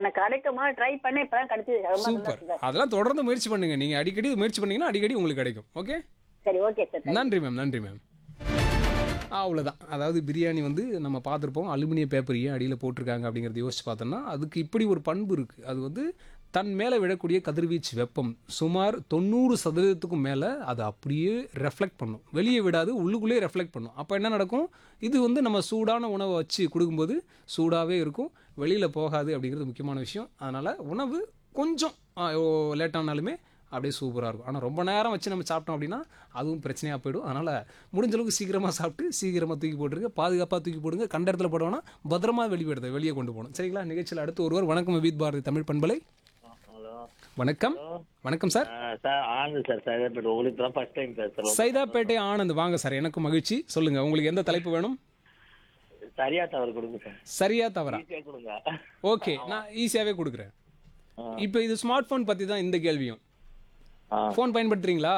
எனக்கு கிடைக்குமா ட்ரை பண்ணி இப்பதான் கிடைச்சது ரொம்ப சூப்பர் சந்தோஷம் சார் அதெல்லாம் தொடர்ந்து முயற்சி பண்ணுங்க நீங்க அடிக்கடி முயற்சி பண்ணீங்கன்னா அடிக்கடி உங்களுக்கு கிடைக்கும் ஓகே சரி ஓகே சார் நன்றி மேம் நன்றி மேம் அவ்வளோதான் அதாவது பிரியாணி வந்து நம்ம பார்த்துருப்போம் அலுமினிய பேப்பர் ஏன் அடியில் போட்டிருக்காங்க அப்படிங்கிறத யோசிச்சு பார்த்தோம்னா அதுக்கு இப்படி ஒரு பண்பு இருக்குது அது வந்து தன் மேலே விடக்கூடிய கதிர்வீச்சு வெப்பம் சுமார் தொண்ணூறு சதவீதத்துக்கும் மேலே அது அப்படியே ரெஃப்ளெக்ட் பண்ணும் வெளியே விடாது உள்ளுக்குள்ளேயே ரெஃப்ளெக்ட் பண்ணும் அப்போ என்ன நடக்கும் இது வந்து நம்ம சூடான உணவை வச்சு கொடுக்கும்போது சூடாகவே இருக்கும் வெளியில் போகாது அப்படிங்கிறது முக்கியமான விஷயம் அதனால் உணவு கொஞ்சம் லேட்டானாலுமே அப்படியே சூப்பராக இருக்கும் ஆனால் ரொம்ப நேரம் வச்சு நம்ம சாப்பிட்டோம் அப்படின்னா அதுவும் பிரச்சனையாக போயிடும் அதனால் முடிஞ்ச அளவுக்கு சீக்கிரமாக சாப்பிட்டு சீக்கிரமாக தூக்கி போட்டுருங்க பாதுகாப்பாக தூக்கி போடுங்க கண்ட இடத்துல போடுவோம்னா பத்திரமா வெளியிடுறது வெளியே கொண்டு போகணும் சரிங்களா நிகழ்ச்சியில் அடுத்து ஒருவர் வணக்கம் வித் பாரதி தமிழ் பண்பலை ஹலோ வணக்கம் வணக்கம் sir sir Anand sir Saidapet உங்களுக்கு தான் ஃபர்ஸ்ட் டைம் பேசுகிறோம் சைதாப்பேட்டை ஆனந்த் வாங்க சார் எனக்கு மகிழ்ச்சி சொல்லுங்கள் உங்களுக்கு எந்த தலைப்பு வேணும் சரியா தவறு கொடுங்க சார் சரியா தவறா ஈஸியாக கொடுங்க ஓகே நான் ஈஸியாகவே கொடுக்குறேன் இப்போ இது ஸ்மார்ட் ஃபோன் பற்றி தான் இந்த கேள்வியும் ஆ ஃபோன் பயன்படுத்துறீங்களா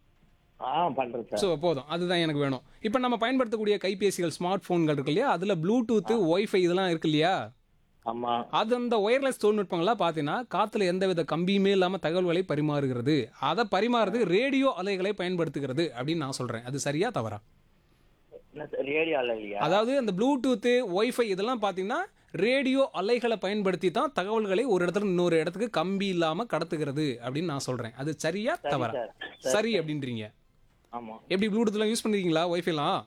ஆ பண்ணுறேன் சார் ஸோ போதும் அதுதான் எனக்கு வேணும் இப்போ நம்ம பயன்படுத்தக்கூடிய கைபேசிகள் ஸ்மார்ட் ஃபோன்கள் இருக்கு இல்லையா அதில் ப்ளூடூத்து ஒய்ஃபை இதெல்லாம் இருக்கு இல்லையா ஆமாம் அது அந்த ஒயர்லெஸ் தொழில்நுட்பங்கள்லாம் பார்த்தீங்கன்னா காற்றுல எந்தவித கம்பியுமே இல்லாமல் தகவல்களை பரிமாறுகிறது அதை பரிமாறுறது ரேடியோ அலைகளை பயன்படுத்துகிறது அப்படின்னு நான் சொல்கிறேன் அது சரியா தவறா என்ன சார் ரேடியோவில் இல்லையா அதாவது அந்த ப்ளூடூத்து ஒய்ஃபை இதெல்லாம் பார்த்தீங்கன்னா ரேடியோ அலைகளை பயன்படுத்தி தான் தகவல்களை ஒரு இடத்துல இன்னொரு இடத்துக்கு கம்பி இல்லாமல் கடத்துகிறது அப்படின்னு நான் சொல்கிறேன் அது சரியா தவறா சார். சரி அப்படின்றீங்க ஆமாம் எப்படி ப்ளூடூத்லாம் யூஸ் பண்ணிருக்கீங்களா ஒய்ஃபைலாம்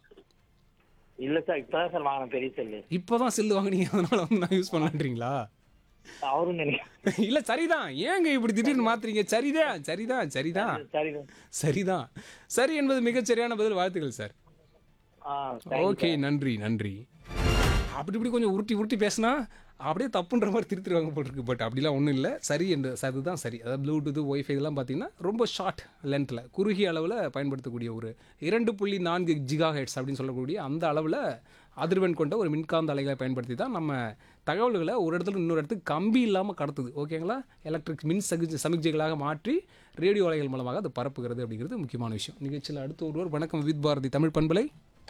இல்லை சார் இப்போ தான் சார் வாங்கினேன் பெரிய செல்லு இப்போதான் செல்லு வாங்குனீங்க அதனால வந்து நான் யூஸ் பண்ணலான்றீங்களா அவரும் நினைக்கிறேன் இல்ல சரிதான் ஏங்க இப்படி திடீர்னு மாத்துறீங்க சரிதான் சரிதான் சரிதான் சரி சரிதான் சரி என்பது மிகச் சரியான பதில் வாழ்த்துக்கள் சார் ஆ ஓகே நன்றி நன்றி அப்படி இப்படி கொஞ்சம் உருட்டி உருட்டி பேசினா அப்படியே தப்புன்ற மாதிரி திருத்திருவாங்க போட்டிருக்கு பட் அப்படிலாம் ஒன்றும் இல்லை சரி என்று அதுதான் சரி அதாவது ப்ளூடூத் ஒய்ஃபை இதெல்லாம் பார்த்தீங்கன்னா ரொம்ப ஷார்ட் லென்த்தில் குறுகிய அளவில் பயன்படுத்தக்கூடிய ஒரு இரண்டு புள்ளி நான்கு ஜிகா ஹெட்ஸ் அப்படின்னு சொல்லக்கூடிய அந்த அளவில் அதிர்வெண் கொண்ட ஒரு மின்காந்த அலைகளை பயன்படுத்தி தான் நம்ம தகவல்களை ஒரு இடத்துல இன்னொரு இடத்துக்கு கம்பி இல்லாமல் கடத்துது ஓகேங்களா எலக்ட்ரிக் மின் சகி சமிக்ஜைகளாக மாற்றி ரேடியோ அலைகள் மூலமாக அது பரப்புகிறது அப்படிங்கிறது முக்கியமான விஷயம் நிகழ்ச்சியில் அடுத்து ஒருவர் வணக்கம் வித் பாரதி தமிழ் பண்பலை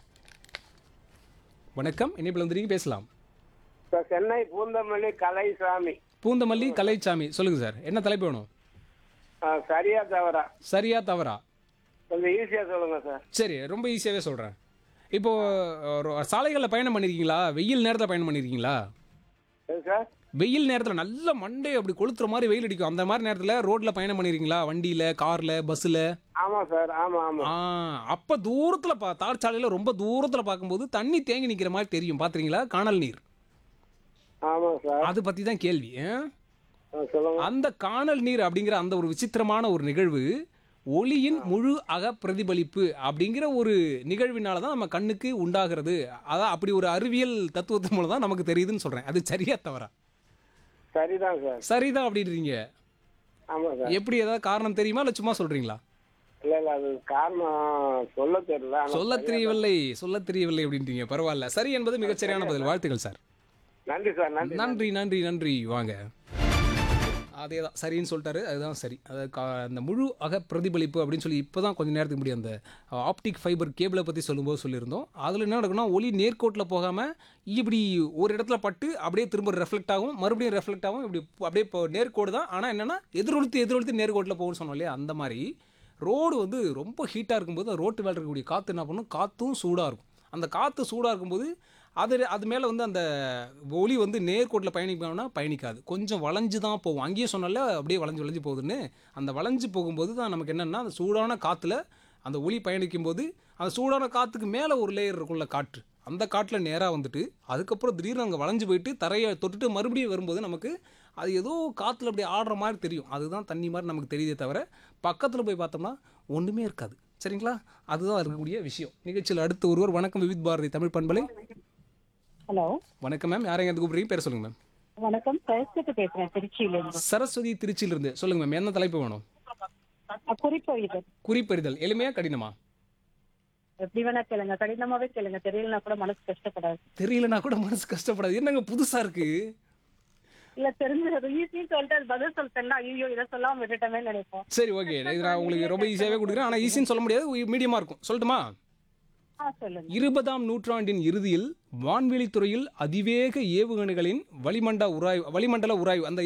வணக்கம் இணைப்பில் வந்துருக்கீங்க பேசலாம் சார் சென்னை பூந்தமல்லி கலைசாமி பூந்தமல்லி கலைச்சாமி சொல்லுங்க சார் என்ன தலைப்பு வேணும் ஆ, சரியா தவறா சரியா தவறா கொஞ்சம் ஈஸியா சொல்லுங்க சார் சரி ரொம்ப ஈஸியாகவே சொல்கிறேன் இப்போ ஒரு சாலைகளில் பயணம் பண்ணியிருக்கீங்களா வெயில் நேரத்தில் பயணம் பண்ணியிருக்கீங்களா எது சார் வெயில் நேரத்தில் நல்ல மண்டே அப்படி கொளுத்துற மாதிரி வெயில் அடிக்கும் அந்த மாதிரி நேரத்தில் ரோட்டில் பயணம் பண்ணியிருக்கீங்களா வண்டியில் காரில் பஸ்ஸில் ஆமா சார் ஆமா ஆமா ஆ அப்போ தூரத்தில் பா தார் சாலையில் ரொம்ப தூரத்தில் பார்க்கும்போது தண்ணி தேங்கி நிற்கிற மாதிரி தெரியும் பார்த்துறீங்களா காணல் நீர் ஆமா சார் அதை பற்றி தான் கேள்வி ஆ? ஆ, சொல்லுங்க அந்த காணல் நீர் அப்படிங்கிற அந்த ஒரு விசித்திரமான ஒரு நிகழ்வு ஒளியின் முழு அக பிரதிபலிப்பு அப்படிங்கிற ஒரு நிகழ்வினால தான் நம்ம கண்ணுக்கு உண்டாகிறது அதான் அப்படி ஒரு அறிவியல் தத்துவத்தின் மூலம் தான் நமக்கு தெரியுதுன்னு சொல்றேன் அது சரியா தவறா சரிதான் சார் சரிதான் அப்படின்றீங்க ஆமா சார் எப்படி ஏதாவது காரணம் தெரியுமா இல்லை சும்மா சொல்றீங்களா இல்ல இல்ல அது காரணம் சொல்ல தெரியல ஆனா சொல்ல தெரியவில்லை சொல்ல தெரியவில்லை அப்படின்றீங்க பரவாயில்ல சரி என்பது மிகச்சரியான பதில் வாழ்த்துக்கள் சார் நன்றி சார் நன்றி நன்றி நன்றி நன்றி வாங்க அதே தான் சரின்னு சொல்லிட்டாரு அதுதான் சரி அது கா அந்த முழு அக பிரதிபலிப்பு அப்படின்னு சொல்லி இப்போ தான் கொஞ்சம் நேரத்துக்கு முன்னாடி அந்த ஆப்டிக் ஃபைபர் கேபிளை பற்றி சொல்லும்போது சொல்லியிருந்தோம் அதில் என்ன நடக்கும்னா ஒளி நேர்கோட்டில் போகாமல் இப்படி ஒரு இடத்துல பட்டு அப்படியே திரும்ப ரெஃப்ளெக்ட் ஆகும் மறுபடியும் ரெஃப்ளெக்ட் ஆகும் இப்படி அப்படியே இப்போ நேர்கோடு தான் ஆனால் என்னென்னா எதிரொலித்து எதிரொலித்து நேர்கோட்டில் போகும்னு சொன்னோம் இல்லையா அந்த மாதிரி ரோடு வந்து ரொம்ப ஹீட்டாக இருக்கும்போது அந்த ரோட்டு மேலே இருக்கக்கூடிய காற்று என்ன பண்ணும் காற்றும் சூடாக இருக்கும் அந்த காற்று சூடாக இருக்கும்போது அது அது மேலே வந்து அந்த ஒளி வந்து நேர்கோட்டில் பயணிக்கணும்னா பயணிக்காது கொஞ்சம் வளைஞ்சு தான் போகும் அங்கேயே சொன்னால அப்படியே வளைஞ்சு வளைஞ்சு போகுதுன்னு அந்த வளைஞ்சு போகும்போது தான் நமக்கு என்னென்னா அந்த சூடான காற்றுல அந்த ஒளி பயணிக்கும் போது அந்த சூடான காற்றுக்கு மேலே ஒரு லேயர் இருக்கும்ல காற்று அந்த காட்டில் நேராக வந்துட்டு அதுக்கப்புறம் திடீர்னு அங்கே வளைஞ்சு போயிட்டு தரையை தொட்டுட்டு மறுபடியும் வரும்போது நமக்கு அது ஏதோ காற்றுல அப்படி ஆடுற மாதிரி தெரியும் அதுதான் தண்ணி மாதிரி நமக்கு தெரியுதே தவிர பக்கத்தில் போய் பார்த்தோம்னா ஒன்றுமே இருக்காது சரிங்களா அதுதான் இருக்கக்கூடிய விஷயம் நிகழ்ச்சியில் அடுத்து ஒருவர் வணக்கம் விவித் பாரதி தமிழ் பண்பலை ஹலோ வணக்கம் மேம் யாரையும் எந்த கூப்பிடுறீங்க பேர் சொல்லுங்க மேம் வணக்கம் சரஸ்வதி பேசுறேன் திருச்சியில இருந்து சரஸ்வதி திருச்சியிலிருந்து சொல்லுங்க மேம் என்ன தலைப்பு வேணும் அஹ் குறிப்பு இது குறிப்பறிதல் எளிமையா கடினமா எப்படி வேணா கேளுங்க கடினமாவே கேளுங்க தெரியலனா கூட மனசு கஷ்டப்படாது தெரியலனா கூட மனசு கஷ்டப்படாது என்னங்க புதுசா இருக்கு இல்ல தெரிஞ்சது ஈஸின்னு சொல்லிட்டு அது பதில் சொல்லிட்டேன்னா ஐயோ இதை சொல்லாம விட்டுட்டோமே நினைப்போம் சரி ஓகே இது நான் உங்களுக்கு ரொம்ப ஈஸியாகவே கொடுக்குறேன் ஆனால் ஈஸின்னு சொல்ல முடியாது மீடியமாக இருக்கும் சொல்லட்டுமா ஆ சொல்லுங்க இருபதாம் நூற்றாண்டின் இறுதியில் வான்வெளித் துறையில் அதிவேக ஏவுகணைகளின் வளிமண்ட உராய்வு வளிமண்டல உராய்வு அந்த